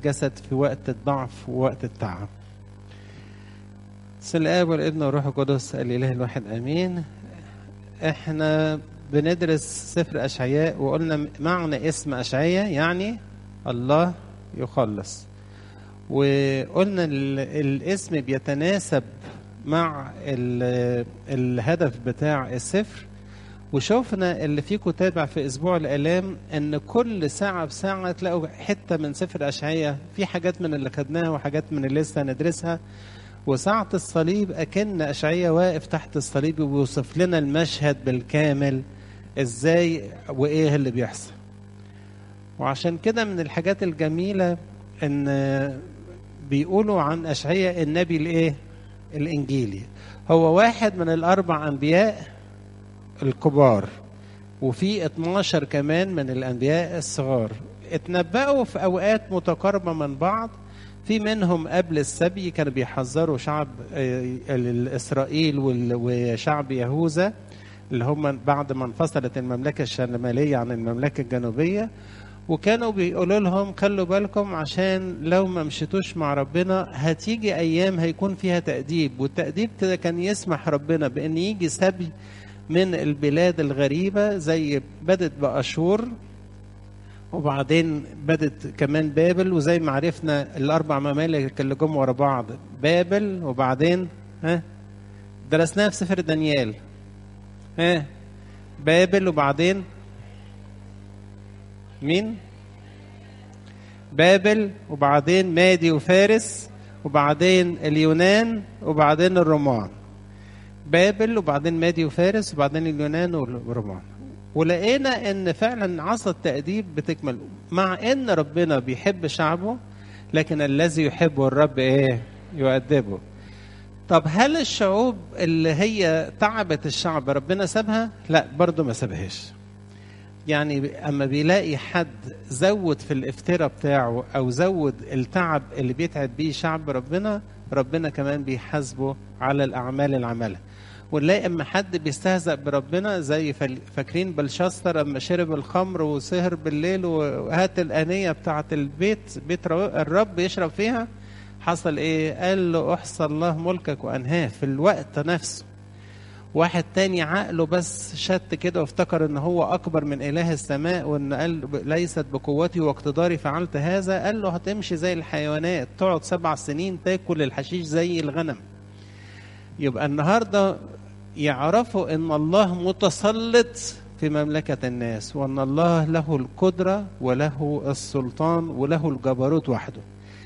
الجسد في وقت الضعف ووقت التعب بسم الآب والابن والروح القدس الإله الواحد آمين احنا بندرس سفر أشعياء وقلنا معنى اسم أشعياء يعني الله يخلص وقلنا الاسم بيتناسب مع الهدف بتاع السفر وشوفنا اللي فيكم تابع في اسبوع الالام ان كل ساعه بساعه تلاقوا حته من سفر اشعياء في حاجات من اللي خدناها وحاجات من اللي لسه هندرسها وساعة الصليب أكن أشعية واقف تحت الصليب ويوصف لنا المشهد بالكامل إزاي وإيه اللي بيحصل وعشان كده من الحاجات الجميلة إن بيقولوا عن أشعية النبي الإيه الإنجيلي هو واحد من الأربع أنبياء الكبار وفي 12 كمان من الأنبياء الصغار اتنبأوا في أوقات متقاربة من بعض في منهم قبل السبي كانوا بيحذروا شعب إسرائيل وشعب يهوذا اللي هم بعد ما انفصلت المملكة الشمالية عن المملكة الجنوبية وكانوا بيقولوا لهم خلوا بالكم عشان لو ما مشيتوش مع ربنا هتيجي ايام هيكون فيها تأديب والتأديب كده كان يسمح ربنا بان يجي سبي من البلاد الغريبة زي بدت بأشور وبعدين بدت كمان بابل وزي ما عرفنا الأربع ممالك اللي جم ورا بعض بابل وبعدين ها درسناها في سفر دانيال ها بابل وبعدين مين بابل وبعدين مادي وفارس وبعدين اليونان وبعدين الرومان بابل وبعدين مادي وفارس وبعدين اليونان والرومان ولقينا ان فعلا عصا التأديب بتكمل مع ان ربنا بيحب شعبه لكن الذي يحبه الرب ايه يؤدبه طب هل الشعوب اللي هي تعبت الشعب ربنا سابها لا برضه ما سابهاش يعني اما بيلاقي حد زود في الافتراء بتاعه او زود التعب اللي بيتعب بيه شعب ربنا ربنا كمان بيحاسبه على الاعمال اللي عملها ونلاقي اما حد بيستهزأ بربنا زي فاكرين بلشاستر اما شرب الخمر وسهر بالليل وهات الانيه بتاعه البيت بيت الرب يشرب فيها حصل ايه؟ قال له احصى الله ملكك وانهاه في الوقت نفسه واحد تاني عقله بس شت كده وافتكر ان هو اكبر من اله السماء وان قال ليست بقوتي واقتداري فعلت هذا قال له هتمشي زي الحيوانات تقعد سبع سنين تاكل الحشيش زي الغنم يبقى النهارده يعرفوا ان الله متسلط في مملكة الناس وان الله له القدرة وله السلطان وله الجبروت وحده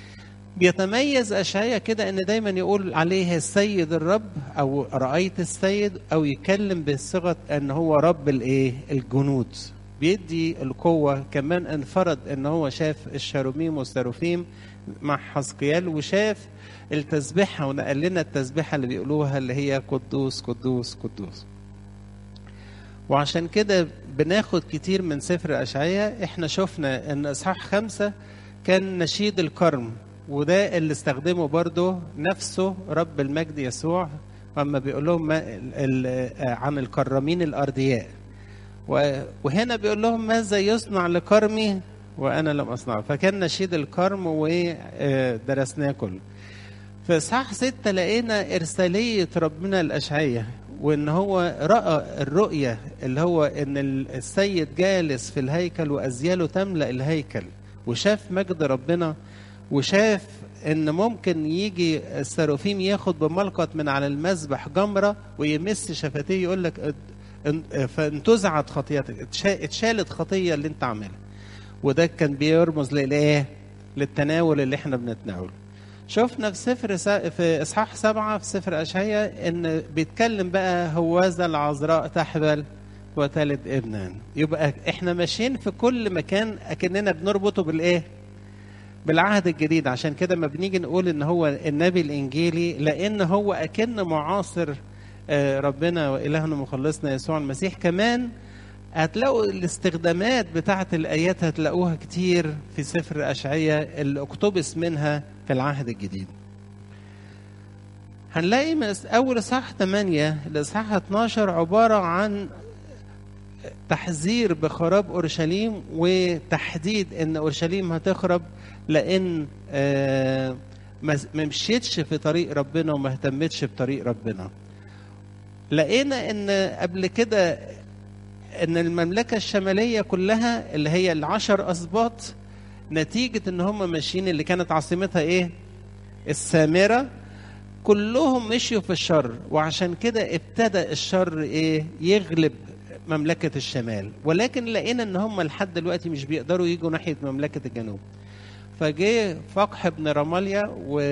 بيتميز أشعيا كده ان دايما يقول عليه السيد الرب او رأيت السيد او يتكلم بصيغة ان هو رب الايه الجنود بيدي القوة كمان انفرد ان هو شاف الشاروميم والساروفيم مع حزقيال وشاف التسبيحة ونقل لنا التسبيحة اللي بيقولوها اللي هي قدوس قدوس قدوس وعشان كده بناخد كتير من سفر أشعية احنا شفنا ان اصحاح خمسة كان نشيد الكرم وده اللي استخدمه برضه نفسه رب المجد يسوع اما بيقول لهم عن الكرامين الارضياء وهنا بيقول لهم ماذا يصنع لكرمي وانا لم اصنعه فكان نشيد الكرم ودرسناه كله في اصحاح ستة لقينا ارساليه ربنا الاشعيه وان هو راى الرؤيه اللي هو ان السيد جالس في الهيكل وازياله تملا الهيكل وشاف مجد ربنا وشاف ان ممكن يجي السرافيم ياخد بملقط من على المذبح جمره ويمس شفتيه يقول لك فانتزعت خطيتك اتشالت خطيه اللي انت عاملها وده كان بيرمز للايه للتناول اللي احنا بنتناوله شفنا في سفر في اصحاح سبعه في سفر اشعيا ان بيتكلم بقى هوذا العذراء تحبل وتلد ابنا يبقى احنا ماشيين في كل مكان اكننا بنربطه بالايه بالعهد الجديد عشان كده ما بنيجي نقول ان هو النبي الانجيلي لان هو اكن معاصر ربنا والهنا مخلصنا يسوع المسيح كمان هتلاقوا الاستخدامات بتاعة الآيات هتلاقوها كتير في سفر أشعية اللي اقتبس منها في العهد الجديد هنلاقي من أول إصحاح 8 لإصحاح 12 عبارة عن تحذير بخراب أورشليم وتحديد إن أورشليم هتخرب لان آه ما ما مشيتش في طريق ربنا وما اهتمتش بطريق ربنا لقينا ان قبل كده ان المملكه الشماليه كلها اللي هي العشر اسباط نتيجه ان هم ماشيين اللي كانت عاصمتها ايه السامره كلهم مشيوا في الشر وعشان كده ابتدى الشر ايه يغلب مملكه الشمال ولكن لقينا ان هم لحد دلوقتي مش بيقدروا يجوا ناحيه مملكه الجنوب فجه فقح بن رماليا و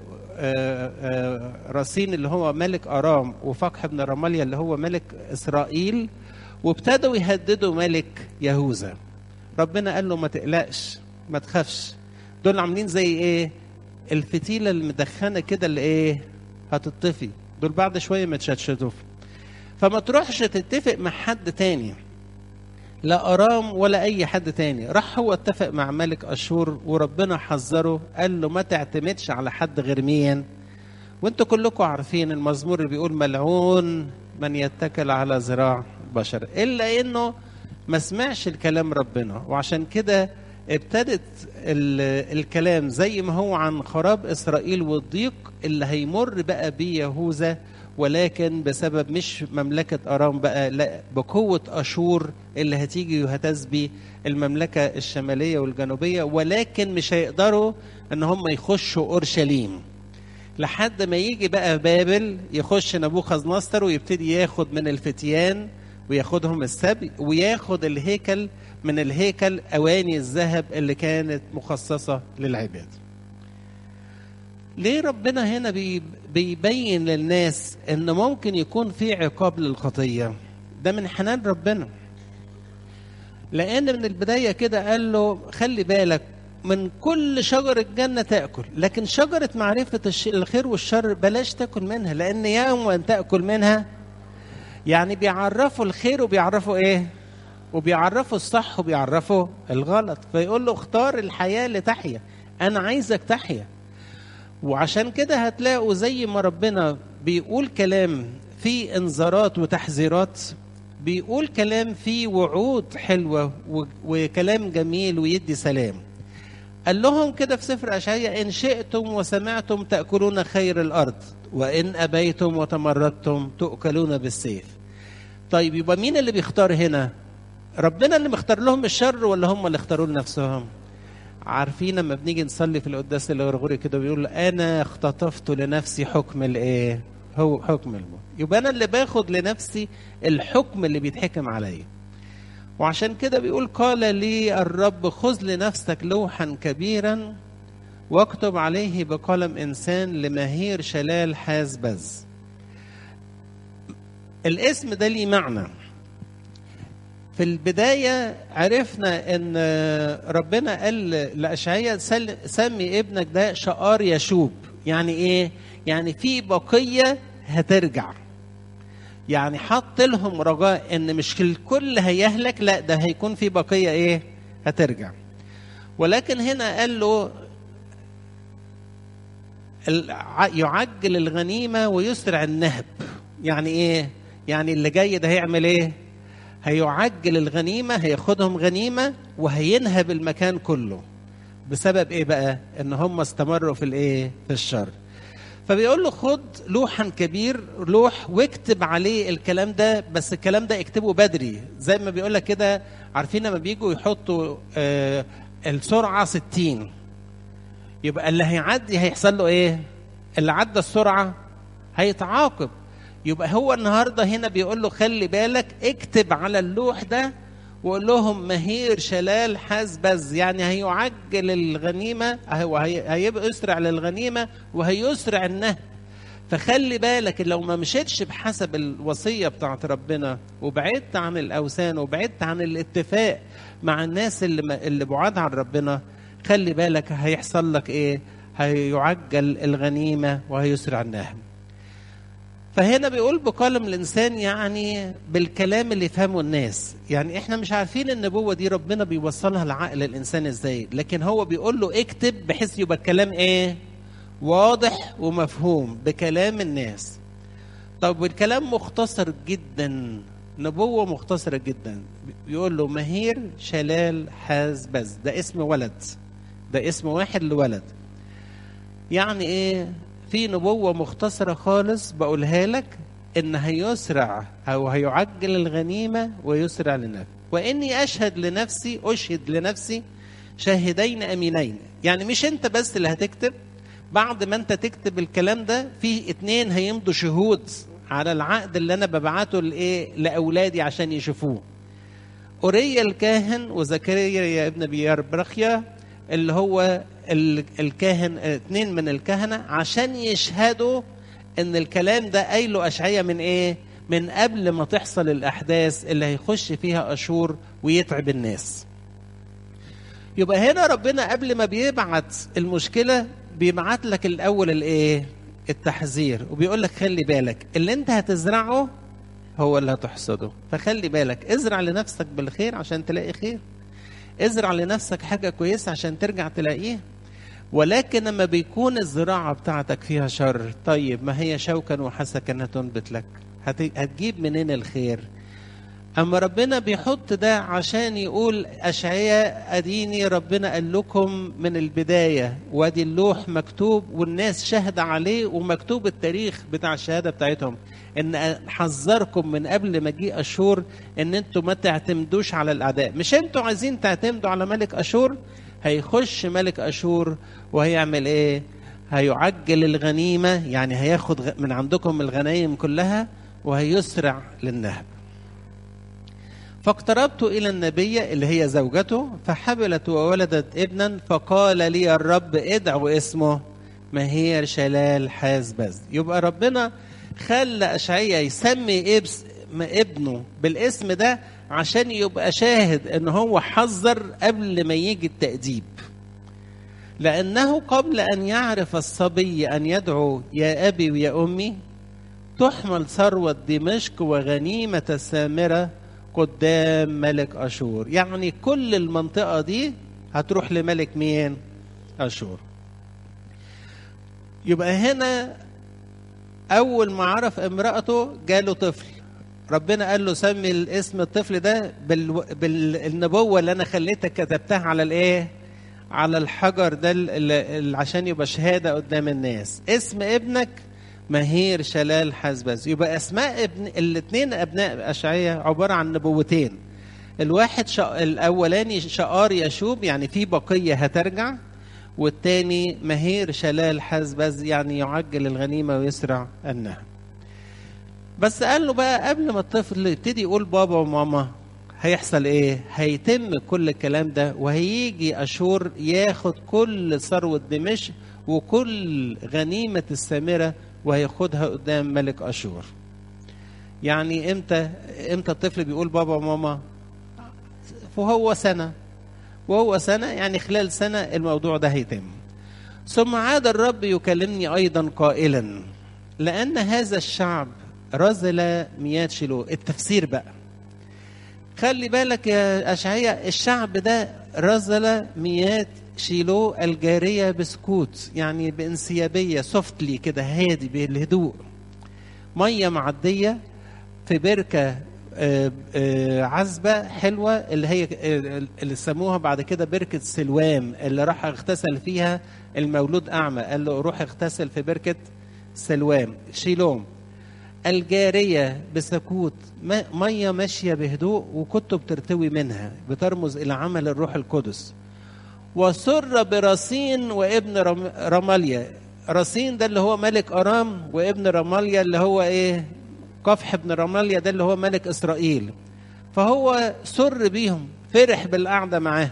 رصين اللي هو ملك ارام وفقح بن رماليا اللي هو ملك اسرائيل وابتدوا يهددوا ملك يهوذا ربنا قال له ما تقلقش ما تخافش دول عاملين زي ايه الفتيله المدخنه كده اللي ايه هتطفي دول بعد شويه ما تشتشتوا فما تروحش تتفق مع حد تاني لا ارام ولا اي حد تاني راح هو اتفق مع ملك اشور وربنا حذره قال له ما تعتمدش على حد غير مين وانتوا كلكم عارفين المزمور اللي بيقول ملعون من يتكل على ذراع بشر الا انه ما سمعش الكلام ربنا وعشان كده ابتدت الكلام زي ما هو عن خراب اسرائيل والضيق اللي هيمر بقى بيه يهوذا ولكن بسبب مش مملكة أرام بقى لا بقوة أشور اللي هتيجي وهتسبي المملكة الشمالية والجنوبية ولكن مش هيقدروا إن هم يخشوا أورشليم لحد ما يجي بقى بابل يخش نبوخذ نصر ويبتدي ياخد من الفتيان وياخدهم السبي وياخد الهيكل من الهيكل أواني الذهب اللي كانت مخصصة للعباد ليه ربنا هنا بيبين للناس ان ممكن يكون في عقاب للخطيه ده من حنان ربنا لان من البدايه كده قال له خلي بالك من كل شجر الجنة تأكل لكن شجرة معرفة الخير والشر بلاش تأكل منها لأن يوم أن تأكل منها يعني بيعرفوا الخير وبيعرفوا إيه وبيعرفوا الصح وبيعرفوا الغلط فيقول له اختار الحياة لتحيا أنا عايزك تحيا وعشان كده هتلاقوا زي ما ربنا بيقول كلام فيه انذارات وتحذيرات بيقول كلام فيه وعود حلوة وكلام جميل ويدي سلام قال لهم كده في سفر أشعياء إن شئتم وسمعتم تأكلون خير الأرض وإن أبيتم وتمردتم تؤكلون بالسيف طيب يبقى مين اللي بيختار هنا ربنا اللي مختار لهم الشر ولا هم اللي اختاروا لنفسهم عارفين لما بنيجي نصلي في القداس الغرغوري كده بيقول انا اختطفت لنفسي حكم الايه هو حكم الموت يبقى انا اللي باخد لنفسي الحكم اللي بيتحكم عليا وعشان كده بيقول قال لي الرب خذ لنفسك لوحا كبيرا واكتب عليه بقلم انسان لمهير شلال حاز بز الاسم ده ليه معنى في البداية عرفنا ان ربنا قال لأشعياء سمي ابنك ده شقار يشوب يعني ايه يعني في بقية هترجع يعني حط لهم رجاء ان مش الكل هيهلك لا ده هيكون في بقية ايه هترجع ولكن هنا قال له يعجل الغنيمة ويسرع النهب يعني ايه يعني اللي جاي ده هيعمل ايه هيعجل الغنيمة هياخدهم غنيمة وهينهب المكان كله بسبب ايه بقى ان هم استمروا في الايه في الشر فبيقول له خد لوحا كبير لوح واكتب عليه الكلام ده بس الكلام ده اكتبه بدري زي ما بيقول لك كده عارفين لما بيجوا يحطوا آه السرعة 60 يبقى اللي هيعدي هيحصل له ايه اللي عدى السرعة هيتعاقب يبقى هو النهارده هنا بيقول له خلي بالك اكتب على اللوح ده وقول لهم مهير شلال حاز بز يعني هيعجل الغنيمه هو هيبقى يسرع للغنيمه وهيسرع النهب فخلي بالك لو ما مشيتش بحسب الوصيه بتاعت ربنا وبعدت عن الاوثان وبعدت عن الاتفاق مع الناس اللي اللي بعاد عن ربنا خلي بالك هيحصل لك ايه؟ هيعجل الغنيمه وهيسرع النهب. فهنا بيقول بقلم الانسان يعني بالكلام اللي يفهمه الناس يعني احنا مش عارفين النبوه دي ربنا بيوصلها لعقل الانسان ازاي لكن هو بيقول له اكتب بحيث يبقى الكلام ايه واضح ومفهوم بكلام الناس طب والكلام مختصر جدا نبوة مختصرة جدا بيقول له مهير شلال حاز بز ده اسم ولد ده اسم واحد لولد يعني ايه في نبوة مختصرة خالص بقولها لك ان هيسرع او هيعجل الغنيمة ويسرع لنفسه واني اشهد لنفسي اشهد لنفسي شاهدين امينين يعني مش انت بس اللي هتكتب بعد ما انت تكتب الكلام ده في اتنين هيمضوا شهود على العقد اللي انا ببعته لايه لاولادي عشان يشوفوه اوريا الكاهن وزكريا يا ابن بيار برخيا اللي هو الكاهن اتنين من الكهنه عشان يشهدوا ان الكلام ده قايله اشعيا من ايه من قبل ما تحصل الاحداث اللي هيخش فيها اشور ويتعب الناس يبقى هنا ربنا قبل ما بيبعت المشكله بيبعت لك الاول الايه التحذير وبيقول لك خلي بالك اللي انت هتزرعه هو اللي هتحصده فخلي بالك ازرع لنفسك بالخير عشان تلاقي خير ازرع لنفسك حاجة كويسة عشان ترجع تلاقيها ولكن لما بيكون الزراعة بتاعتك فيها شر طيب ما هي شوكا وحسكا تنبت لك هتجيب منين الخير أما ربنا بيحط ده عشان يقول أشعياء أديني ربنا قال لكم من البداية وادي اللوح مكتوب والناس شهد عليه ومكتوب التاريخ بتاع الشهادة بتاعتهم إن حذركم من قبل ما جه أشور إن أنتوا ما تعتمدوش على الأعداء مش أنتوا عايزين تعتمدوا على ملك أشور هيخش ملك أشور وهيعمل إيه هيعجل الغنيمة يعني هياخد من عندكم الغنايم كلها وهيسرع للنهب فاقتربت إلى النبية اللي هي زوجته فحبلت وولدت ابنا فقال لي الرب ادعو اسمه مهير شلال حازبز يبقى ربنا خلى أشعية يسمي إبس ابنه بالاسم ده عشان يبقى شاهد ان هو حذر قبل ما يجي التأديب لأنه قبل أن يعرف الصبي أن يدعو يا أبي ويا أمي تحمل ثروة دمشق وغنيمة السامرة قدام ملك أشور يعني كل المنطقة دي هتروح لملك مين أشور يبقى هنا أول ما عرف امرأته جاله طفل ربنا قال له سمي الاسم الطفل ده بال... بالنبوة اللي أنا خليتك كتبتها على الإيه على الحجر ده اللي عشان يبقى شهادة قدام الناس اسم ابنك مهير شلال حزبز يبقى اسماء ابن الاثنين ابناء اشعياء عباره عن نبوتين الواحد شا... الاولاني شقار يشوب يعني في بقيه هترجع والتاني مهير شلال حزبز يعني يعجل الغنيمه ويسرع النهب بس قال له بقى قبل ما الطفل يبتدي يقول بابا وماما هيحصل ايه هيتم كل الكلام ده وهيجي اشور ياخد كل ثروه دمشق وكل غنيمه السامره وهياخدها قدام ملك اشور يعني امتى امتى الطفل بيقول بابا وماما وهو سنه وهو سنه يعني خلال سنه الموضوع ده هيتم ثم عاد الرب يكلمني ايضا قائلا لان هذا الشعب رزل مياه شيلو التفسير بقى خلي بالك يا اشعياء الشعب ده رزل مياه شيلو الجارية بسكوت يعني بانسيابية سوفتلي كده هادي بالهدوء مية معدية في بركة عذبة حلوة اللي هي اللي سموها بعد كده بركة سلوام اللي راح اغتسل فيها المولود أعمى قال له روح اغتسل في بركة سلوام شيلوم الجارية بسكوت مية ماشية بهدوء وكنت بترتوي منها بترمز إلى عمل الروح القدس وسر برصين وابن رماليا رصين ده اللي هو ملك أرام وابن رماليا اللي هو إيه قفح ابن رماليا ده اللي هو ملك إسرائيل فهو سر بيهم فرح بالقعدة معاهم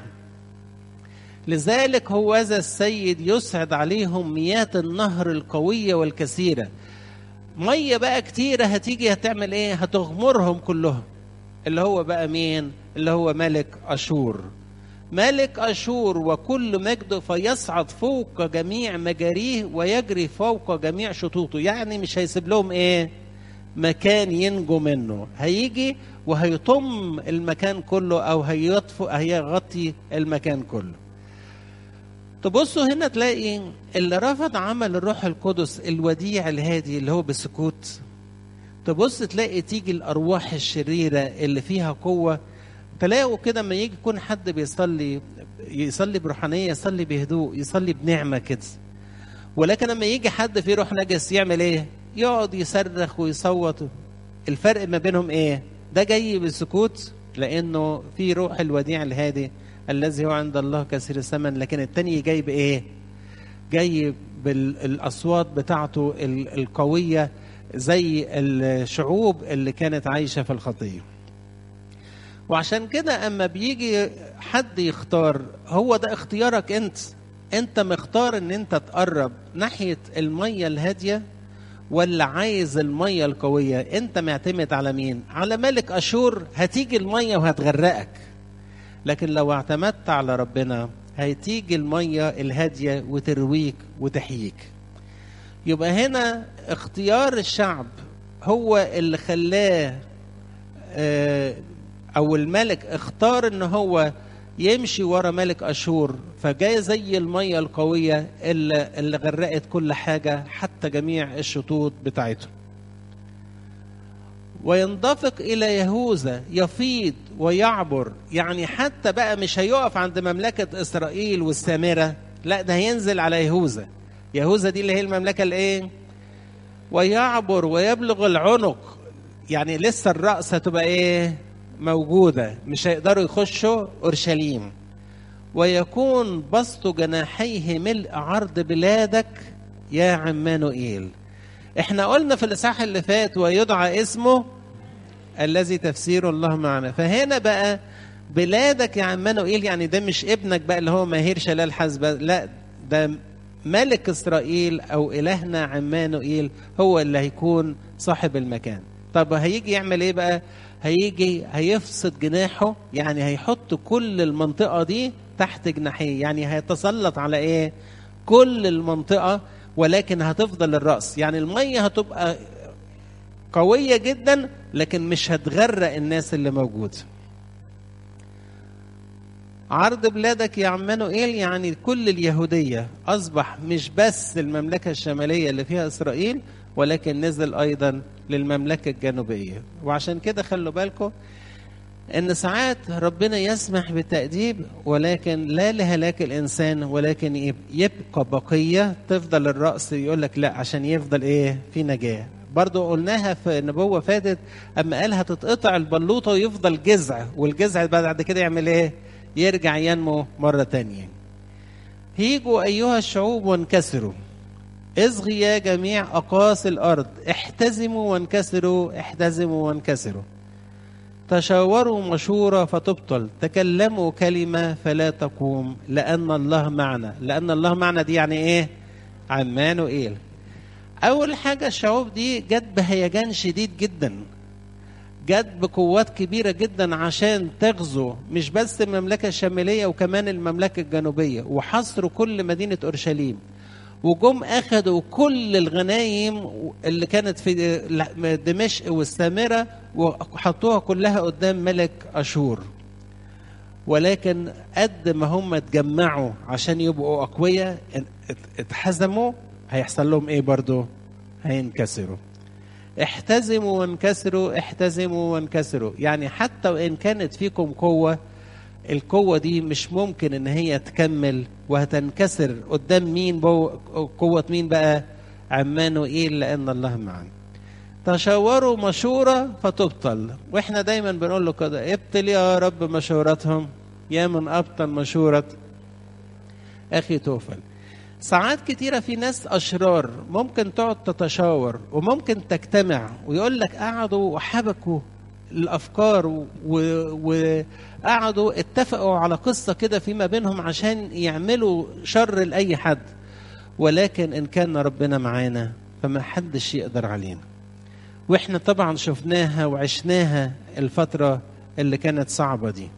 لذلك هو ذا السيد يسعد عليهم مياه النهر القوية والكثيرة مية بقى كتيرة هتيجي هتعمل ايه هتغمرهم كلهم اللي هو بقى مين اللي هو ملك أشور ملك أشور وكل مجده فيصعد فوق جميع مجاريه ويجري فوق جميع شطوطه يعني مش هيسيب لهم ايه مكان ينجو منه هيجي وهيطم المكان كله او هيطفئ هيغطي المكان كله تبصوا هنا تلاقي اللي رفض عمل الروح القدس الوديع الهادي اللي هو بالسكوت تبص تلاقي تيجي الارواح الشريره اللي فيها قوه تلاقوا كده لما يجي يكون حد بيصلي يصلي بروحانيه يصلي بهدوء يصلي بنعمه كده ولكن لما يجي حد فيه روح نجس يعمل ايه يقعد يصرخ ويصوت الفرق ما بينهم ايه ده جاي بالسكوت لانه في روح الوديع الهادي الذي هو عند الله كثير الثمن لكن التاني جاي بايه جاي بالاصوات بتاعته القويه زي الشعوب اللي كانت عايشه في الخطيه وعشان كده اما بيجي حد يختار هو ده اختيارك انت انت مختار ان انت تقرب ناحيه الميه الهاديه ولا عايز الميه القويه انت معتمد على مين على ملك اشور هتيجي الميه وهتغرقك لكن لو اعتمدت على ربنا هتيجي الميه الهاديه وترويك وتحييك يبقى هنا اختيار الشعب هو اللي خلاه او الملك اختار ان هو يمشي ورا ملك اشور فجاي زي الميه القويه اللي, اللي غرقت كل حاجه حتى جميع الشطوط بتاعته وينضفق الى يهوذا يفيض ويعبر يعني حتى بقى مش هيقف عند مملكه اسرائيل والسامره لا ده هينزل على يهوذا يهوذا دي اللي هي المملكه الايه ويعبر ويبلغ العنق يعني لسه الراس هتبقى ايه موجوده مش هيقدروا يخشوا اورشليم ويكون بسط جناحيه ملء عرض بلادك يا عمانوئيل احنا قلنا في الاصحاح اللي فات ويدعى اسمه الذي تفسير الله معنا فهنا بقى بلادك يا عمانوئيل يعني ده مش ابنك بقى اللي هو ماهير شلال حسبة لا ده ملك اسرائيل او الهنا عمانوئيل هو اللي هيكون صاحب المكان طب هيجي يعمل ايه بقى هيجي هيفسد جناحه يعني هيحط كل المنطقة دي تحت جناحيه يعني هيتسلط على ايه كل المنطقة ولكن هتفضل الرأس يعني المية هتبقى قوية جدا لكن مش هتغرق الناس اللي موجودة عرض بلادك يا عمانوئيل يعني كل اليهودية أصبح مش بس المملكة الشمالية اللي فيها إسرائيل ولكن نزل أيضا للمملكة الجنوبية وعشان كده خلوا بالكم ان ساعات ربنا يسمح بالتأديب ولكن لا لهلاك الانسان ولكن يبقى بقية تفضل الرأس يقول لك لا عشان يفضل ايه في نجاة برضو قلناها في نبوة فاتت اما قال هتتقطع البلوطة ويفضل جذع والجذع بعد كده يعمل ايه يرجع ينمو مرة تانية هيجوا ايها الشعوب وانكسروا اصغي يا جميع اقاصي الارض احتزموا وانكسروا احتزموا وانكسروا تشاوروا مشورة فتبطل تكلموا كلمة فلا تقوم لأن الله معنا لأن الله معنا دي يعني إيه عمانوئيل أول حاجة الشعوب دي جت بهيجان شديد جدا جت بقوات كبيرة جدا عشان تغزو مش بس المملكة الشمالية وكمان المملكة الجنوبية وحصروا كل مدينة أورشليم وجم اخذوا كل الغنايم اللي كانت في دمشق والسامره وحطوها كلها قدام ملك اشور ولكن قد ما هم اتجمعوا عشان يبقوا اقوياء اتحزموا هيحصل لهم ايه برضو هينكسروا احتزموا وانكسروا احتزموا وانكسروا يعني حتى وان كانت فيكم قوه القوة دي مش ممكن ان هي تكمل وهتنكسر قدام مين بو قوة مين بقى عمانوئيل لان الله معنا تشاوروا مشورة فتبطل واحنا دايما بنقول له كده ابطل يا رب مشورتهم يا من ابطل مشورة اخي توفل ساعات كتيرة في ناس أشرار ممكن تقعد تتشاور وممكن تجتمع ويقول لك قعدوا وحبكوا الافكار وقعدوا اتفقوا على قصه كده فيما بينهم عشان يعملوا شر لاي حد ولكن ان كان ربنا معانا فما حدش يقدر علينا واحنا طبعا شفناها وعشناها الفتره اللي كانت صعبه دي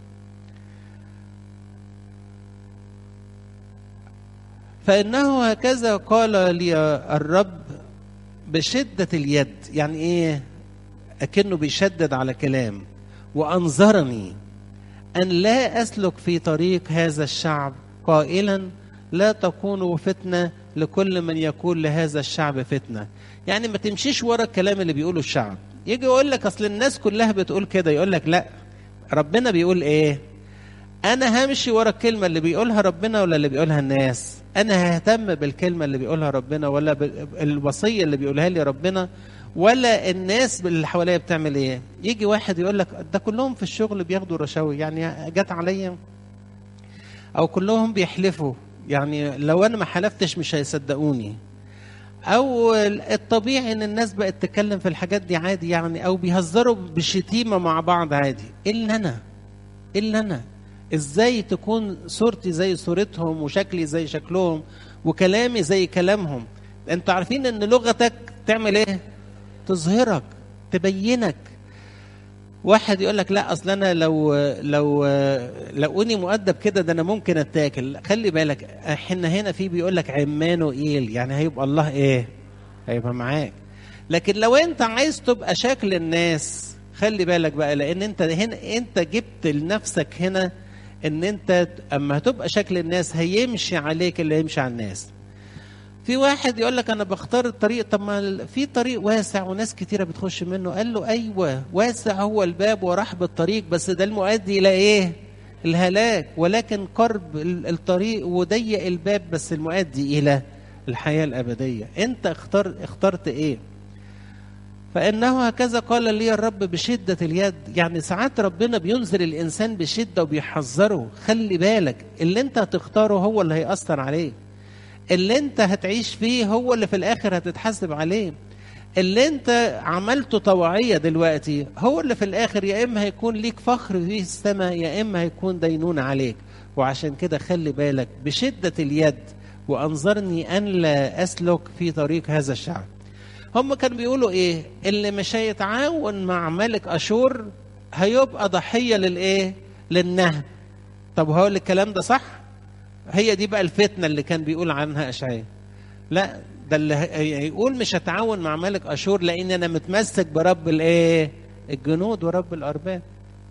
فانه هكذا قال لي الرب بشده اليد يعني ايه أكنه بيشدد على كلام وأنظرني أن لا أسلك في طريق هذا الشعب قائلا لا تكونوا فتنة لكل من يقول لهذا الشعب فتنة يعني ما تمشيش ورا الكلام اللي بيقوله الشعب يجي يقول لك أصل الناس كلها بتقول كده يقول لك لا ربنا بيقول ايه انا همشي ورا الكلمه اللي بيقولها ربنا ولا اللي بيقولها الناس انا ههتم بالكلمه اللي بيقولها ربنا ولا بالوصيه اللي بيقولها لي ربنا ولا الناس اللي حواليا بتعمل ايه يجي واحد يقول لك ده كلهم في الشغل بياخدوا رشاوي يعني جت عليا او كلهم بيحلفوا يعني لو انا ما حلفتش مش هيصدقوني او الطبيعي ان الناس بقت تتكلم في الحاجات دي عادي يعني او بيهزروا بالشتيمه مع بعض عادي الا انا الا انا ازاي تكون صورتي زي صورتهم وشكلي زي شكلهم وكلامي زي كلامهم انتوا عارفين ان لغتك تعمل ايه تظهرك تبينك واحد يقول لك لا اصل انا لو لو لقوني مؤدب كده ده انا ممكن اتاكل خلي بالك احنا هنا في بيقول لك عمانوئيل يعني هيبقى الله ايه هيبقى معاك لكن لو انت عايز تبقى شكل الناس خلي بالك بقى لان انت هنا انت جبت لنفسك هنا ان انت اما هتبقى شكل الناس هيمشي عليك اللي يمشي على الناس في واحد يقول لك انا بختار الطريق طب ما في طريق واسع وناس كتيره بتخش منه قال له ايوه واسع هو الباب ورحب الطريق بس ده المؤدي الى ايه الهلاك ولكن قرب الطريق وضيق الباب بس المؤدي الى الحياه الابديه انت اختار اخترت ايه فانه هكذا قال لي الرب بشده اليد يعني ساعات ربنا بينذر الانسان بشده وبيحذره خلي بالك اللي انت هتختاره هو اللي هيأثر عليك اللي انت هتعيش فيه هو اللي في الاخر هتتحاسب عليه اللي انت عملته طوعيه دلوقتي هو اللي في الاخر يا اما هيكون ليك فخر في السماء يا اما هيكون دينون عليك وعشان كده خلي بالك بشده اليد وانظرني ان لا اسلك في طريق هذا الشعب هم كانوا بيقولوا ايه اللي مش هيتعاون مع ملك اشور هيبقى ضحيه للايه للنهب طب هقول الكلام ده صح هي دي بقى الفتنه اللي كان بيقول عنها اشعياء لا ده اللي هيقول مش هتعاون مع ملك اشور لان انا متمسك برب الايه الجنود ورب الارباب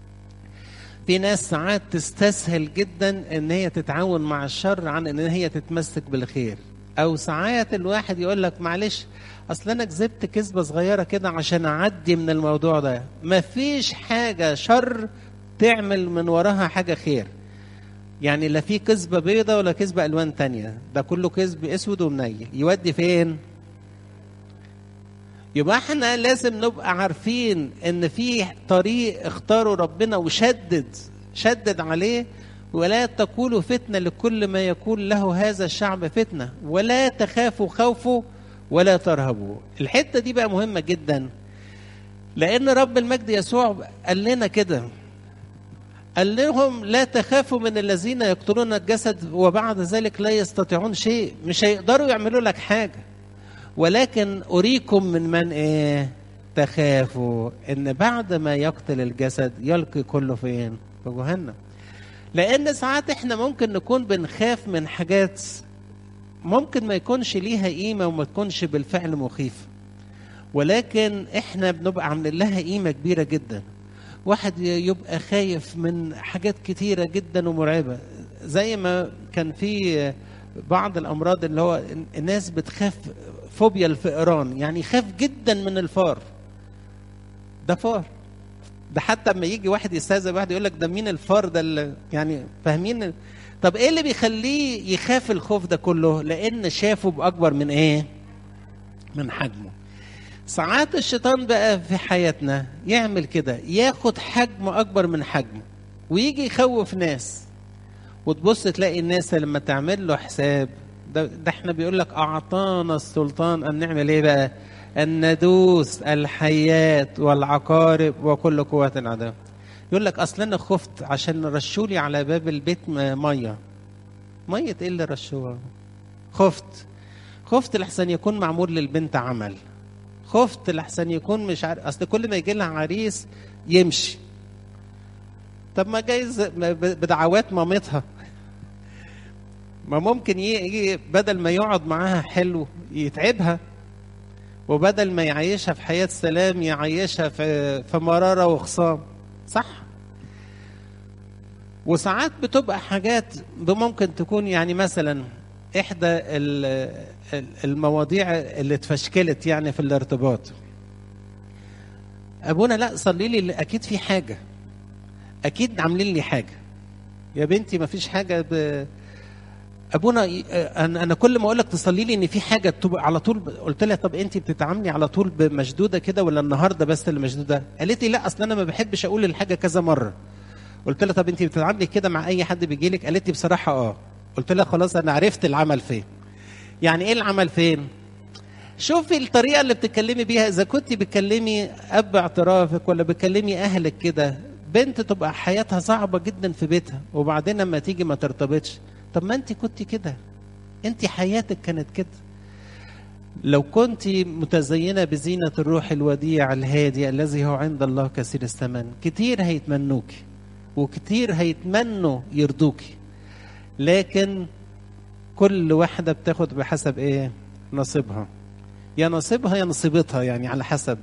في ناس ساعات تستسهل جدا ان هي تتعاون مع الشر عن ان هي تتمسك بالخير او ساعات الواحد يقول لك معلش اصل انا كذبت كذبه صغيره كده عشان اعدي من الموضوع ده مفيش حاجه شر تعمل من وراها حاجه خير يعني لا في كذبة بيضة ولا كذبة ألوان تانية ده كله كذب أسود ومنيل يودي فين؟ يبقى احنا لازم نبقى عارفين ان في طريق اختاره ربنا وشدد شدد عليه ولا تقولوا فتنة لكل ما يقول له هذا الشعب فتنة ولا تخافوا خوفه ولا ترهبوا الحتة دي بقى مهمة جدا لأن رب المجد يسوع قال لنا كده قال لهم لا تخافوا من الذين يقتلون الجسد وبعد ذلك لا يستطيعون شيء مش هيقدروا يعملوا لك حاجة ولكن أريكم من من إيه تخافوا إن بعد ما يقتل الجسد يلقي كله فين في جهنم لأن ساعات إحنا ممكن نكون بنخاف من حاجات ممكن ما يكونش ليها قيمة وما تكونش بالفعل مخيفة ولكن إحنا بنبقى عاملين لها قيمة كبيرة جدا واحد يبقى خايف من حاجات كتيرة جدا ومرعبة زي ما كان في بعض الأمراض اللي هو الناس بتخاف فوبيا الفئران يعني يخاف جدا من الفار ده فار ده حتى لما يجي واحد يستهزئ واحد يقول لك ده مين الفار ده اللي يعني فاهمين طب ايه اللي بيخليه يخاف الخوف ده كله لان شافه باكبر من ايه من حجمه ساعات الشيطان بقى في حياتنا يعمل كده ياخد حجم اكبر من حجمه ويجي يخوف ناس وتبص تلاقي الناس لما تعمل له حساب ده, ده احنا بيقول لك اعطانا السلطان ان نعمل ايه بقى ان ندوس الحيات والعقارب وكل قوات العدو يقول لك اصل انا خفت عشان رشولي على باب البيت ميه ميه ايه اللي رشوها خفت خفت لحسن يكون معمول للبنت عمل خفت لحسن يكون مش عارف اصل كل ما يجي لها عريس يمشي طب ما جايز بدعوات مامتها ما ممكن يجي بدل ما يقعد معاها حلو يتعبها وبدل ما يعيشها في حياة سلام يعيشها في في مرارة وخصام صح وساعات بتبقى حاجات ممكن تكون يعني مثلا احدى المواضيع اللي اتفشكلت يعني في الارتباط ابونا لا صلي لي اكيد في حاجه اكيد عاملين لي حاجه يا بنتي ما فيش حاجه ب... ابونا انا انا كل ما اقول لك تصلي لي ان في حاجه تبقى على طول قلت لها طب انت بتتعاملي على طول بمشدوده كده ولا النهارده بس اللي مشدوده قالت لي لا اصل انا ما بحبش اقول الحاجه كذا مره قلت لها طب انت بتتعاملي كده مع اي حد بيجي لك قالت لي بصراحه اه قلت لها خلاص انا عرفت العمل فين يعني ايه العمل فين شوفي الطريقه اللي بتتكلمي بيها اذا كنت بتكلمي اب اعترافك ولا بتكلمي اهلك كده بنت تبقى حياتها صعبه جدا في بيتها وبعدين لما تيجي ما ترتبطش طب ما انت كنت كده انت حياتك كانت كده لو كنت متزينه بزينه الروح الوديع الهادي الذي هو عند الله كثير الثمن كتير هيتمنوك وكتير هيتمنوا يرضوك لكن كل واحده بتاخد بحسب ايه نصيبها يا نصيبها يا نصيبتها يعني على حسب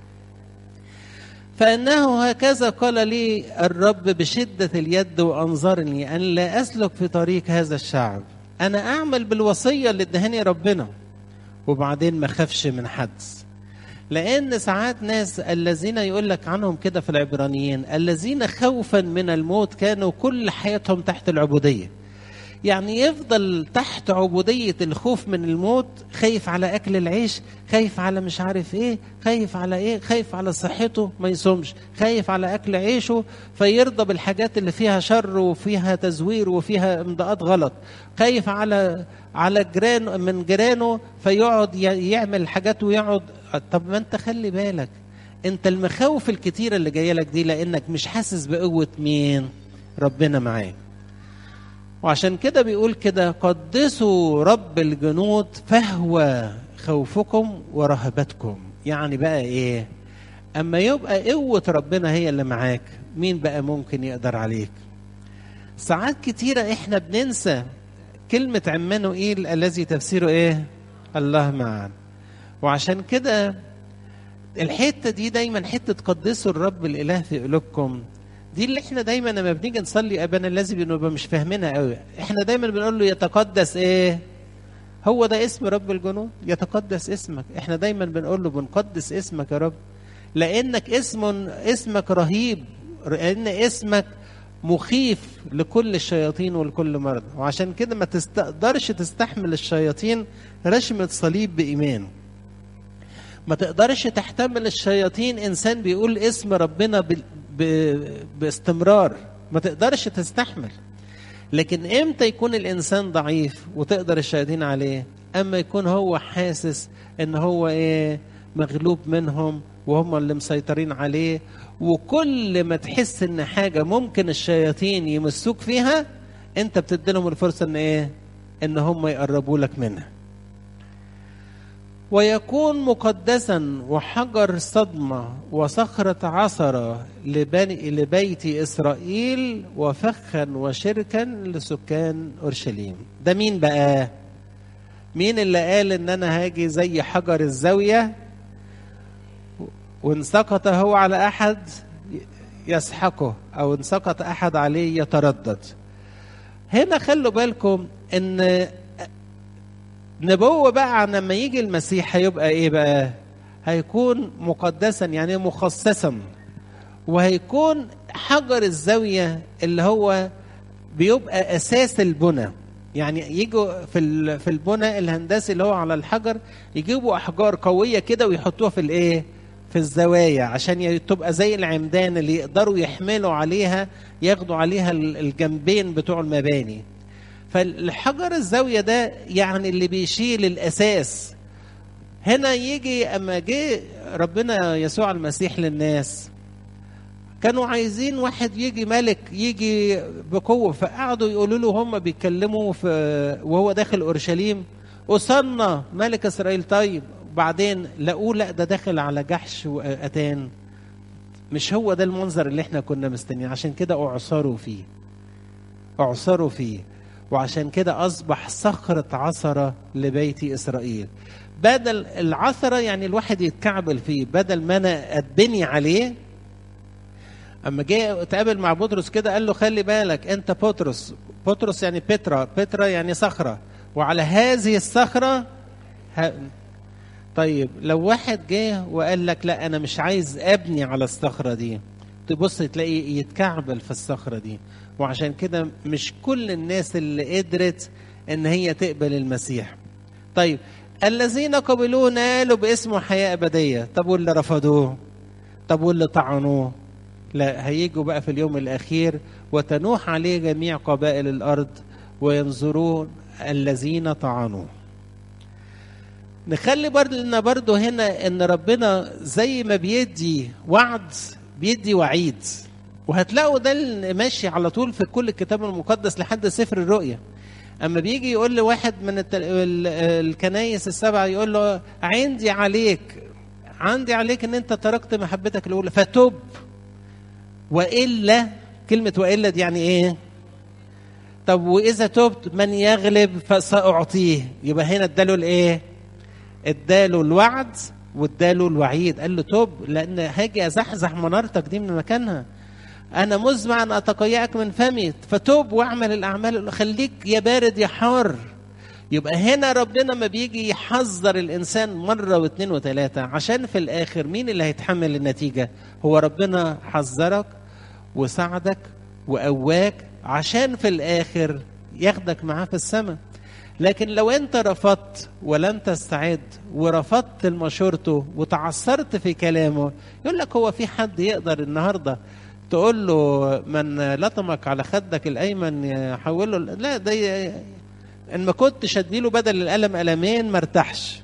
فإنه هكذا قال لي الرب بشدة اليد وأنظرني أن لا أسلك في طريق هذا الشعب أنا أعمل بالوصية اللي ادهاني ربنا وبعدين ما خافش من حد لأن ساعات ناس الذين يقول لك عنهم كده في العبرانيين الذين خوفا من الموت كانوا كل حياتهم تحت العبودية يعني يفضل تحت عبودية الخوف من الموت خايف على أكل العيش خايف على مش عارف إيه خايف على إيه خايف على صحته ما يصومش خايف على أكل عيشه فيرضى بالحاجات اللي فيها شر وفيها تزوير وفيها امضاءات غلط خايف على على جيران من جيرانه فيقعد يعمل حاجات ويقعد طب ما انت خلي بالك انت المخاوف الكتيرة اللي جاية لك دي لانك مش حاسس بقوة مين ربنا معاك وعشان كده بيقول كده قدسوا رب الجنود فهو خوفكم ورهبتكم يعني بقى ايه اما يبقى قوة ربنا هي اللي معاك مين بقى ممكن يقدر عليك ساعات كتيرة احنا بننسى كلمة عمانوئيل الذي تفسيره ايه الله معنا وعشان كده الحتة دي دايما حتة قدسوا الرب الإله في قلوبكم دي اللي احنا دايما لما بنيجي نصلي ابانا الذي بنبقى مش فاهمينها قوي احنا دايما بنقول له يتقدس ايه هو ده اسم رب الجنود يتقدس اسمك احنا دايما بنقول له بنقدس اسمك يا رب لانك اسم اسمك رهيب لان اسمك مخيف لكل الشياطين ولكل مرضى وعشان كده ما تقدرش تستحمل الشياطين رشمة صليب بإيمان ما تقدرش تحتمل الشياطين إنسان بيقول اسم ربنا ب... ب... باستمرار ما تقدرش تستحمل لكن امتى يكون الانسان ضعيف وتقدر الشياطين عليه اما يكون هو حاسس ان هو ايه مغلوب منهم وهم اللي مسيطرين عليه وكل ما تحس ان حاجه ممكن الشياطين يمسوك فيها انت بتدي لهم الفرصه ان ايه ان هم يقربوا لك منها ويكون مقدسا وحجر صدمة وصخرة عثرة لبني لبيت إسرائيل وفخا وشركا لسكان أورشليم ده مين بقى مين اللي قال ان انا هاجي زي حجر الزاوية وان سقط هو على احد يسحقه او ان سقط احد عليه يتردد هنا خلوا بالكم ان نبوة بقى عن لما يجي المسيح هيبقى ايه بقى هيكون مقدسا يعني مخصصا وهيكون حجر الزاوية اللي هو بيبقى اساس البنى يعني يجوا في في البنى الهندسي اللي هو على الحجر يجيبوا احجار قويه كده ويحطوها في الايه في الزوايا عشان تبقى زي العمدان اللي يقدروا يحملوا عليها ياخدوا عليها الجنبين بتوع المباني فالحجر الزاويه ده يعني اللي بيشيل الاساس هنا يجي اما جه ربنا يسوع المسيح للناس كانوا عايزين واحد يجي ملك يجي بقوه فقعدوا يقولوا له هم بيتكلموا في وهو داخل اورشليم أصلنا ملك اسرائيل طيب وبعدين لقوه لا ده داخل على جحش واتان مش هو ده المنظر اللي احنا كنا مستنيين عشان كده اعصروا فيه اعصروا فيه وعشان كده اصبح صخره عثره لبيت اسرائيل بدل العثره يعني الواحد يتكعبل فيه بدل ما انا اتبني عليه اما جه اتقابل مع بطرس كده قال له خلي بالك انت بطرس بطرس يعني بترا بترا يعني صخره وعلى هذه الصخره ه... طيب لو واحد جه وقال لك لا انا مش عايز ابني على الصخره دي تبص تلاقي يتكعبل في الصخرة دي وعشان كده مش كل الناس اللي قدرت ان هي تقبل المسيح طيب الذين قبلوه نالوا باسمه حياة أبدية طب واللي رفضوه طب واللي طعنوه لا هيجوا بقى في اليوم الأخير وتنوح عليه جميع قبائل الأرض وينظرون الذين طعنوه نخلي برضه برضه هنا ان ربنا زي ما بيدي وعد بيدي وعيد وهتلاقوا ده اللي ماشي على طول في كل الكتاب المقدس لحد سفر الرؤيا اما بيجي يقول لواحد من التل... الكنايس السبعه يقول له عندي عليك عندي عليك ان انت تركت محبتك الاولى فتب والا كلمه والا دي يعني ايه طب واذا تبت من يغلب فساعطيه يبقى هنا اداله الايه اداله الوعد واداله الوعيد قال له توب لان هاجي ازحزح منارتك دي من مكانها انا مزمع ان اتقيأك من فمي فتوب واعمل الاعمال خليك يا بارد يا حار يبقى هنا ربنا ما بيجي يحذر الانسان مره واثنين وثلاثه عشان في الاخر مين اللي هيتحمل النتيجه هو ربنا حذرك وساعدك وقواك عشان في الاخر ياخدك معاه في السماء لكن لو انت رفضت ولم تستعد ورفضت مشورته وتعثرت في كلامه يقول لك هو في حد يقدر النهارده تقول له من لطمك على خدك الايمن يحوله لا ده ان ما كنتش اديله بدل الالم المين ما ارتاحش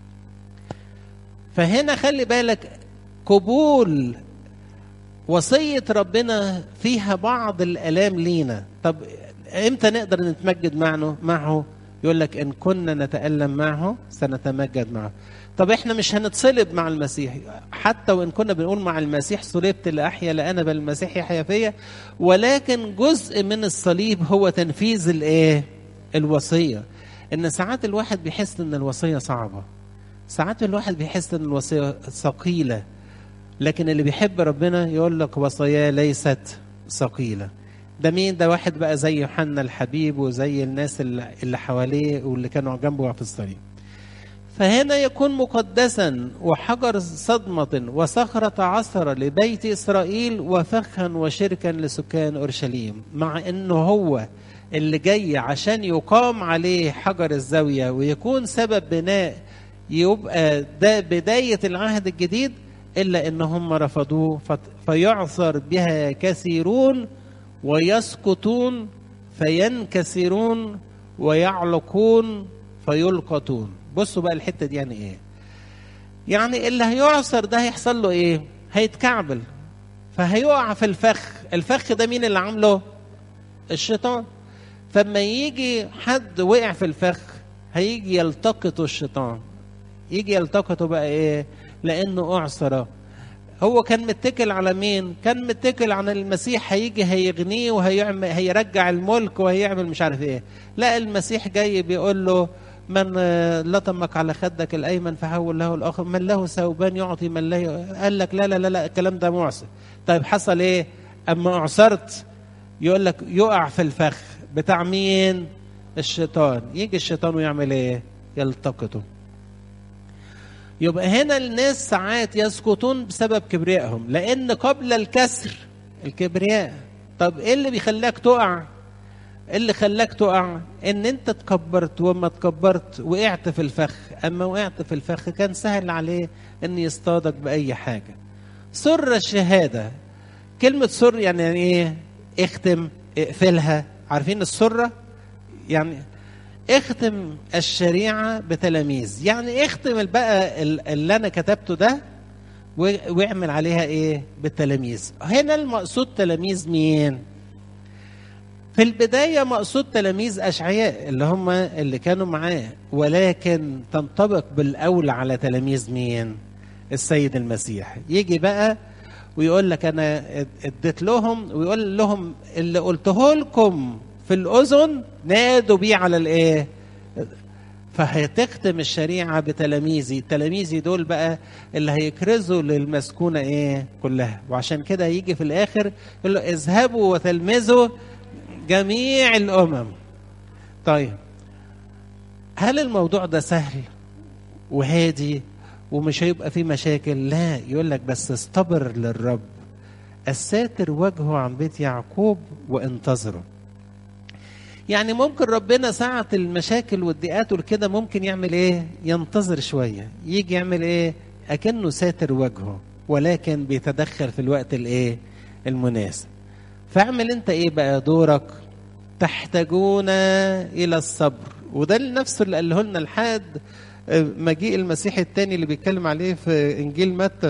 فهنا خلي بالك قبول وصيه ربنا فيها بعض الالام لينا طب امتى نقدر نتمجد معه معه يقول لك ان كنا نتالم معه سنتمجد معه طب احنا مش هنتصلب مع المسيح حتى وان كنا بنقول مع المسيح صلبت لاحيا لانا بل المسيح يحيا فيا ولكن جزء من الصليب هو تنفيذ الايه الوصيه ان ساعات الواحد بيحس ان الوصيه صعبه ساعات الواحد بيحس ان الوصيه ثقيله لكن اللي بيحب ربنا يقول لك وصاياه ليست ثقيله ده مين ده واحد بقى زي يوحنا الحبيب وزي الناس اللي حواليه واللي كانوا جنبه في الصليب فهنا يكون مقدسا وحجر صدمة وصخرة عثرة لبيت إسرائيل وفخا وشركا لسكان أورشليم مع أنه هو اللي جاي عشان يقام عليه حجر الزاوية ويكون سبب بناء يبقى ده بداية العهد الجديد إلا أن هم رفضوه فيعثر بها كثيرون ويسقطون فينكسرون ويعلقون فيلقطون بصوا بقى الحته دي يعني ايه يعني اللي هيعصر ده هيحصل له ايه هيتكعبل فهيقع في الفخ الفخ ده مين اللي عامله الشيطان فما يجي حد وقع في الفخ هيجي يلتقطه الشيطان يجي يلتقطه بقى ايه لانه اعصر هو كان متكل على مين كان متكل على المسيح هيجي هيغنيه وهيعمل هيرجع الملك وهيعمل مش عارف ايه لا المسيح جاي بيقول له من لطمك على خدك الايمن فحول له الاخر من له ثوبان يعطي من له قال لك لا لا لا, لا الكلام ده معسر طيب حصل ايه اما اعصرت يقول لك يقع في الفخ بتاع مين الشيطان يجي الشيطان ويعمل ايه يلتقطه يبقى هنا الناس ساعات يسقطون بسبب كبريائهم لان قبل الكسر الكبرياء طب ايه اللي بيخليك تقع اللي خلاك تقع ان انت تكبرت وما تكبرت وقعت في الفخ اما وقعت في الفخ كان سهل عليه ان يصطادك باي حاجه سر الشهاده كلمه سر يعني ايه اختم اقفلها عارفين السره يعني اختم الشريعه بتلاميذ يعني اختم بقى اللي انا كتبته ده واعمل عليها ايه بالتلاميذ هنا المقصود تلاميذ مين في البداية مقصود تلاميذ أشعياء اللي هم اللي كانوا معاه ولكن تنطبق بالأولى على تلاميذ مين؟ السيد المسيح يجي بقى ويقول لك أنا اديت لهم ويقول لهم اللي قلته لكم في الأذن نادوا بيه على الإيه؟ فهتختم الشريعة بتلاميذي تلاميذي دول بقى اللي هيكرزوا للمسكونة إيه كلها وعشان كده يجي في الآخر يقول له اذهبوا وتلمذوا جميع الامم طيب هل الموضوع ده سهل وهادي ومش هيبقى فيه مشاكل لا يقول لك بس استبر للرب الساتر وجهه عن بيت يعقوب وانتظروا يعني ممكن ربنا ساعة المشاكل والضيقات والكده ممكن يعمل ايه ينتظر شوية يجي يعمل ايه اكنه ساتر وجهه ولكن بيتدخل في الوقت الايه المناسب فاعمل انت ايه بقى دورك تحتاجون الى الصبر وده نفسه اللي قاله لنا لحد مجيء المسيح الثاني اللي بيتكلم عليه في انجيل متى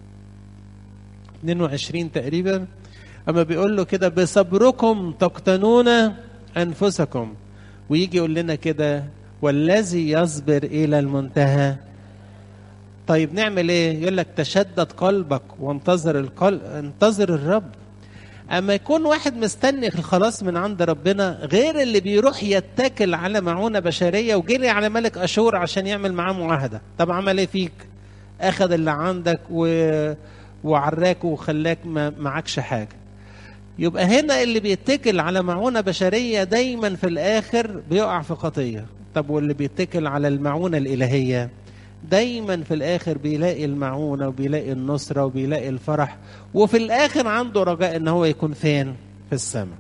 22 تقريبا اما بيقول له كده بصبركم تقتنون انفسكم ويجي يقول لنا كده والذي يصبر الى المنتهى طيب نعمل ايه يقول لك تشدد قلبك وانتظر القلب انتظر الرب اما يكون واحد مستني الخلاص من عند ربنا غير اللي بيروح يتكل على معونه بشريه وجري على ملك اشور عشان يعمل معاه معاهده طب عمل ايه فيك اخذ اللي عندك و... وعراك وخلاك ما معكش حاجه يبقى هنا اللي بيتكل على معونه بشريه دايما في الاخر بيقع في خطيه طب واللي بيتكل على المعونه الالهيه دايما في الاخر بيلاقي المعونه وبيلاقي النصره وبيلاقي الفرح وفي الاخر عنده رجاء ان هو يكون فين في السماء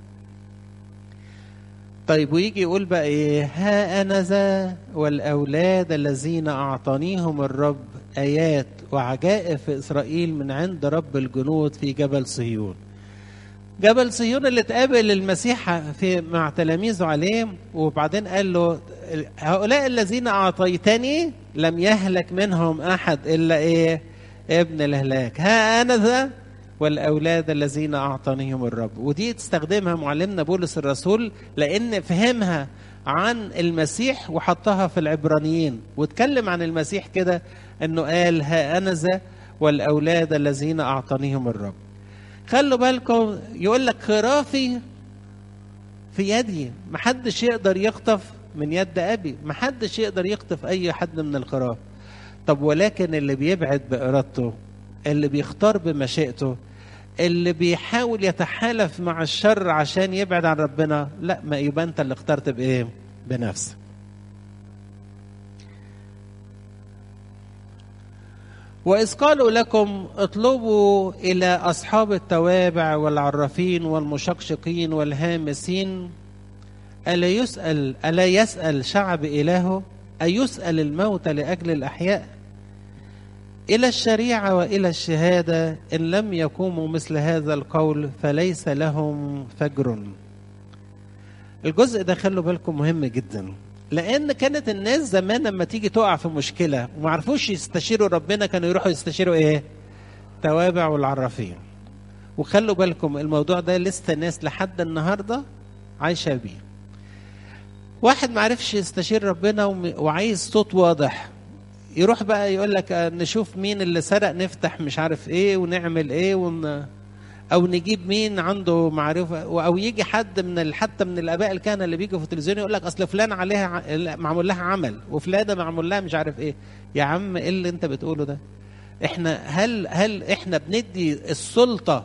طيب ويجي يقول بقى ايه ها انا ذا والاولاد الذين اعطانيهم الرب ايات وعجائب في اسرائيل من عند رب الجنود في جبل صهيون جبل صهيون اللي اتقابل المسيح في مع تلاميذه عليه وبعدين قال له هؤلاء الذين اعطيتني لم يهلك منهم احد الا ايه ابن الهلاك ها انا ذا والاولاد الذين اعطانيهم الرب ودي تستخدمها معلمنا بولس الرسول لان فهمها عن المسيح وحطها في العبرانيين واتكلم عن المسيح كده انه قال ها انا ذا والاولاد الذين اعطانيهم الرب خلوا بالكم يقول لك خرافي في يدي محدش يقدر يخطف من يد ابي محدش يقدر يخطف اي حد من الخراف طب ولكن اللي بيبعد بارادته اللي بيختار بمشيئته اللي بيحاول يتحالف مع الشر عشان يبعد عن ربنا لا ما يبقى انت اللي اخترت بايه بنفسك وإذ قالوا لكم اطلبوا إلى أصحاب التوابع والعرافين والمشقشقين والهامسين ألا يسأل ألا يسأل شعب إلهه أيسأل الموت لأجل الأحياء إلى الشريعة وإلى الشهادة إن لم يقوموا مثل هذا القول فليس لهم فجر الجزء ده خلوا بالكم مهم جدا لان كانت الناس زمان لما تيجي تقع في مشكله وما عرفوش يستشيروا ربنا كانوا يروحوا يستشيروا ايه توابع والعرافين وخلوا بالكم الموضوع ده لسه ناس لحد النهارده عايشه بيه واحد ما عرفش يستشير ربنا وعايز صوت واضح يروح بقى يقول لك نشوف مين اللي سرق نفتح مش عارف ايه ونعمل ايه ون... او نجيب مين عنده معرفه او يجي حد من حتى من الاباء الكهنه اللي بيجوا في التلفزيون يقول لك اصل فلان عليها معمول لها عمل وفلانه معمول لها مش عارف ايه يا عم ايه اللي انت بتقوله ده احنا هل هل احنا بندي السلطه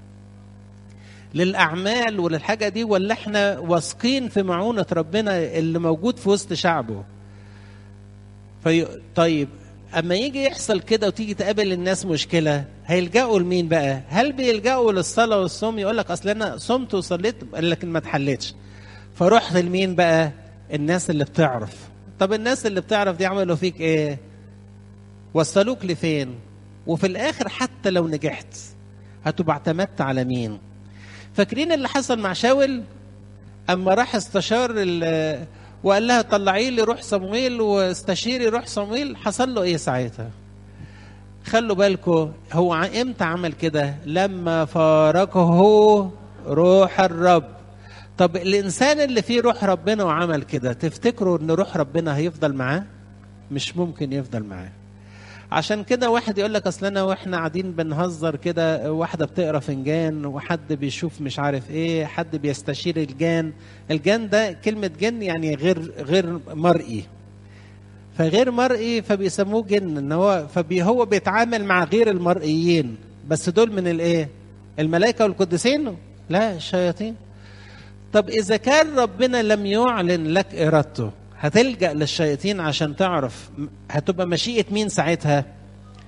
للاعمال وللحاجه دي ولا احنا واثقين في معونه ربنا اللي موجود في وسط شعبه في طيب اما يجي يحصل كده وتيجي تقابل الناس مشكله هيلجأوا لمين بقى؟ هل بيلجأوا للصلاه والصوم يقول لك اصل انا صمت وصليت لكن ما اتحلتش. فروح لمين بقى؟ الناس اللي بتعرف. طب الناس اللي بتعرف دي عملوا فيك ايه؟ وصلوك لفين؟ وفي الاخر حتى لو نجحت هتبقى اعتمدت على مين؟ فاكرين اللي حصل مع شاول؟ اما راح استشار وقال لها طلعي لي روح صمويل واستشيري روح صمويل حصل له ايه ساعتها خلوا بالكم هو امتى عمل كده لما فارقه روح الرب طب الانسان اللي فيه روح ربنا وعمل كده تفتكروا ان روح ربنا هيفضل معاه مش ممكن يفضل معاه عشان كده واحد يقول لك اصل انا واحنا قاعدين بنهزر كده واحده بتقرا فنجان وحد بيشوف مش عارف ايه حد بيستشير الجان الجان ده كلمه جن يعني غير غير مرئي فغير مرئي فبيسموه جن ان هو فبي هو بيتعامل مع غير المرئيين بس دول من الايه الملائكه والقديسين لا الشياطين طب اذا كان ربنا لم يعلن لك ارادته هتلجأ للشياطين عشان تعرف هتبقى مشيئة مين ساعتها؟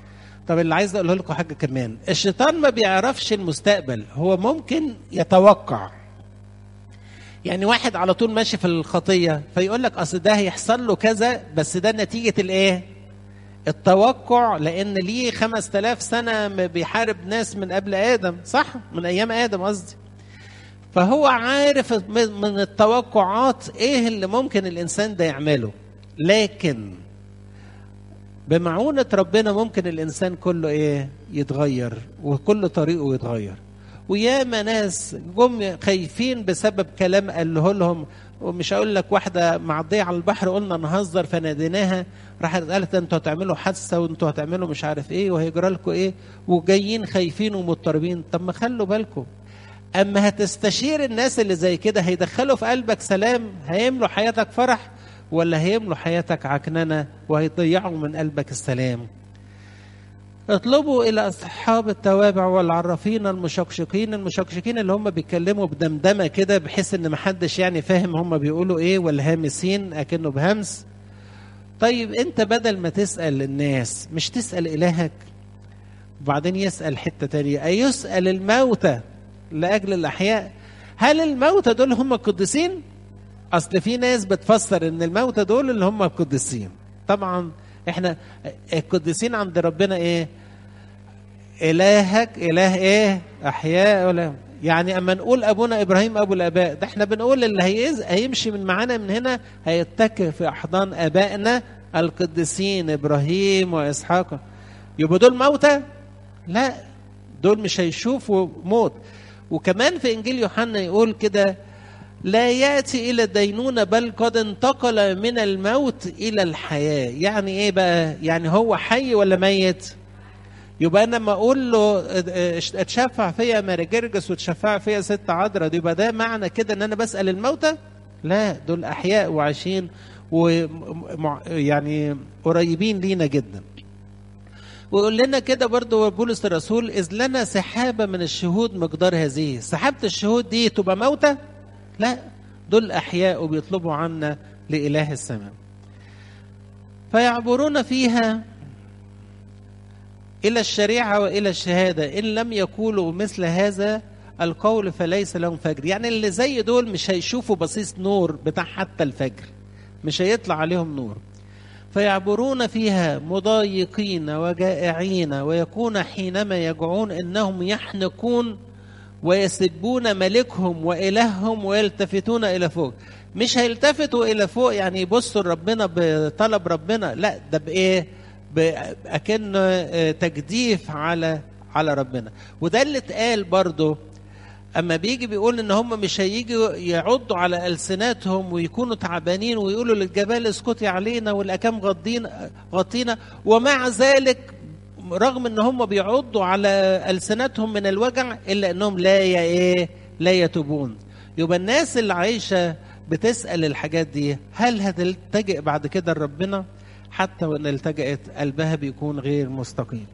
طب اللي عايز اقوله لكم حاجه كمان الشيطان ما بيعرفش المستقبل هو ممكن يتوقع يعني واحد على طول ماشي في الخطيه فيقول لك اصل ده هيحصل له كذا بس ده نتيجه الايه التوقع لان ليه خمس تلاف سنه بيحارب ناس من قبل ادم صح من ايام ادم قصدي فهو عارف من التوقعات ايه اللي ممكن الانسان ده يعمله لكن بمعونة ربنا ممكن الإنسان كله إيه يتغير وكل طريقه يتغير وياما ناس جم خايفين بسبب كلام قاله لهم ومش هقول لك واحدة معدية على البحر قلنا نهزر فناديناها راحت قالت انتوا هتعملوا حادثة وانتوا هتعملوا مش عارف ايه وهيجرى لكم ايه وجايين خايفين ومضطربين طب ما خلوا بالكم اما هتستشير الناس اللي زي كده هيدخلوا في قلبك سلام هيملوا حياتك فرح ولا هيملوا حياتك عكننة وهيضيعوا من قلبك السلام اطلبوا إلى أصحاب التوابع والعرافين المشقشقين المشقشقين اللي هم بيتكلموا بدمدمة كده بحيث إن محدش يعني فاهم هم بيقولوا إيه ولا هامسين أكنه بهمس طيب أنت بدل ما تسأل الناس مش تسأل إلهك وبعدين يسأل حتة تانية أي يسأل الموتى لأجل الأحياء هل الموتى دول هم القديسين؟ اصل في ناس بتفسر ان الموتى دول اللي هم القديسين طبعا احنا القديسين عند ربنا ايه الهك اله ايه احياء ولا يعني اما نقول ابونا ابراهيم ابو الاباء ده احنا بنقول اللي هيز هيمشي من معانا من هنا هيتكئ في احضان ابائنا القديسين ابراهيم واسحاق يبقوا دول موتى لا دول مش هيشوفوا موت وكمان في انجيل يوحنا يقول كده لا ياتي الى الدينونه بل قد انتقل من الموت الى الحياه يعني ايه بقى يعني هو حي ولا ميت يبقى انا لما اقول له اتشفع فيا ماري جرجس وتشفع فيا ست عذراء يبقى ده معنى كده ان انا بسال الموتى لا دول احياء وعايشين ويعني قريبين لينا جدا ويقول لنا كده برضو بولس الرسول اذ لنا سحابه من الشهود مقدار هذه سحابه الشهود دي تبقى موتى لا دول أحياء وبيطلبوا عنا لإله السماء فيعبرون فيها إلى الشريعة وإلى الشهادة إن لم يقولوا مثل هذا القول فليس لهم فجر يعني اللي زي دول مش هيشوفوا بصيص نور بتاع حتى الفجر مش هيطلع عليهم نور فيعبرون فيها مضايقين وجائعين ويكون حينما يجوعون انهم يحنقون ويسبون ملكهم وإلههم ويلتفتون إلى فوق مش هيلتفتوا إلى فوق يعني يبصوا لربنا بطلب ربنا لا ده بإيه أكن تجديف على على ربنا وده اللي اتقال برضه اما بيجي بيقول ان هم مش هيجوا يعضوا على السناتهم ويكونوا تعبانين ويقولوا للجبال اسكتي علينا والاكام غطينا غطينا ومع ذلك رغم ان هم بيعضوا على السنتهم من الوجع الا انهم لا ي... ايه لا يتوبون يبقى الناس اللي عايشه بتسال الحاجات دي هل هتلتجئ بعد كده لربنا حتى وان التجأت قلبها بيكون غير مستقيم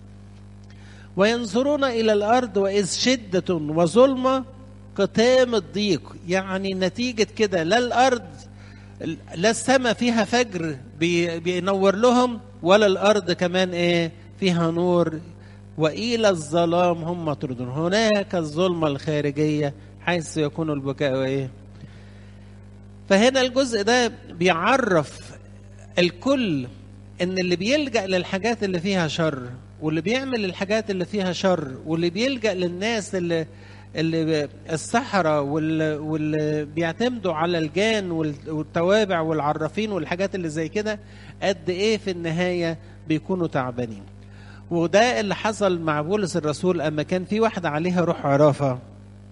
وينظرون الى الارض واذ شده وظلمه قتام الضيق يعني نتيجه كده لا الارض لا السماء فيها فجر بي... بينور لهم ولا الارض كمان ايه فيها نور والى الظلام هم مطردون هناك الظلمه الخارجيه حيث يكون البكاء ايه فهنا الجزء ده بيعرف الكل ان اللي بيلجا للحاجات اللي فيها شر واللي بيعمل الحاجات اللي فيها شر واللي بيلجا للناس اللي اللي السحرة واللي, واللي بيعتمدوا على الجان والتوابع والعرافين والحاجات اللي زي كده قد ايه في النهايه بيكونوا تعبانين وده اللي حصل مع بولس الرسول اما كان في واحده عليها روح عرافه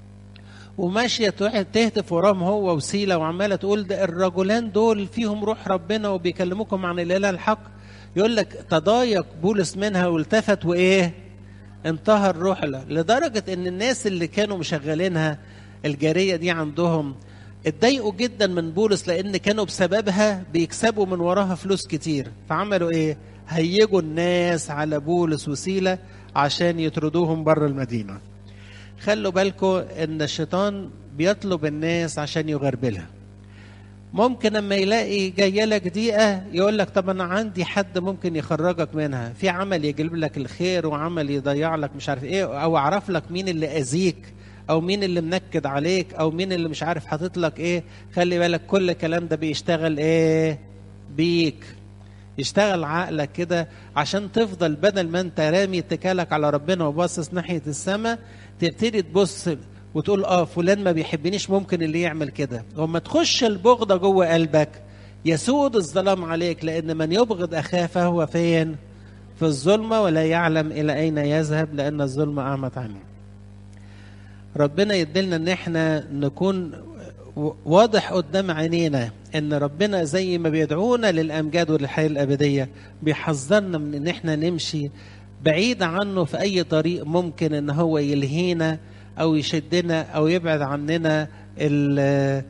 وماشيه تهتف وراهم هو وسيله وعماله تقول ده الرجلان دول فيهم روح ربنا وبيكلموكم عن الاله الحق يقول لك تضايق بولس منها والتفت وايه انتهى الروح له لدرجه ان الناس اللي كانوا مشغلينها الجاريه دي عندهم اتضايقوا جدا من بولس لان كانوا بسببها بيكسبوا من وراها فلوس كتير فعملوا ايه هيجوا الناس على بولس وسيله عشان يطردوهم بره المدينه خلوا بالكم ان الشيطان بيطلب الناس عشان يغربلها ممكن لما يلاقي جايه لك ضيقه يقول لك طب انا عندي حد ممكن يخرجك منها في عمل يجلب لك الخير وعمل يضيع لك مش عارف ايه او اعرف لك مين اللي اذيك او مين اللي منكد عليك او مين اللي مش عارف حاطط لك ايه خلي بالك كل الكلام ده بيشتغل ايه بيك يشتغل عقلك كده عشان تفضل بدل ما انت رامي اتكالك على ربنا وباصص ناحيه السماء تبتدي تبص وتقول اه فلان ما بيحبنيش ممكن اللي يعمل كده وما تخش البغضه جوه قلبك يسود الظلام عليك لان من يبغض اخاه فهو فين في الظلمه ولا يعلم الى اين يذهب لان الظلمه اعمت عنه ربنا يدلنا ان احنا نكون واضح قدام عينينا ان ربنا زي ما بيدعونا للامجاد وللحياه الابديه بيحذرنا من ان احنا نمشي بعيد عنه في اي طريق ممكن ان هو يلهينا او يشدنا او يبعد عننا